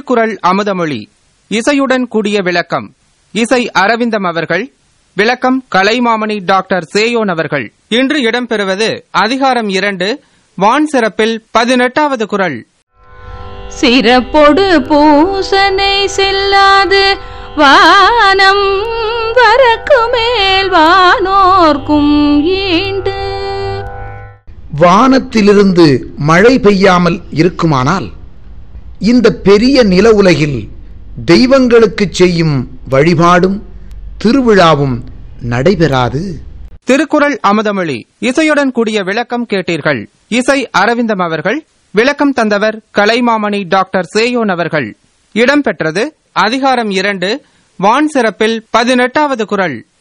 திருக்குறள் அமுதமொழி இசையுடன் கூடிய விளக்கம் இசை அரவிந்தம் அவர்கள் விளக்கம் கலைமாமணி டாக்டர் சேயோன் அவர்கள் இன்று இடம்பெறுவது அதிகாரம் இரண்டு வான் சிறப்பில் பதினெட்டாவது குரல் சிறப்பொடு பூசனை செல்லாது வானம் வரக்கு மேல் வானோர்க்கும் ஈண்டு வானத்திலிருந்து மழை பெய்யாமல் இருக்குமானால் இந்த பெரிய நில உலகில் தெய்வங்களுக்குச் செய்யும் வழிபாடும் திருவிழாவும் நடைபெறாது திருக்குறள் அமுதமொழி இசையுடன் கூடிய விளக்கம் கேட்டீர்கள் இசை அரவிந்தம் அவர்கள் விளக்கம் தந்தவர் கலைமாமணி டாக்டர் சேயோன் அவர்கள் இடம்பெற்றது அதிகாரம் இரண்டு வான் சிறப்பில் பதினெட்டாவது குரல்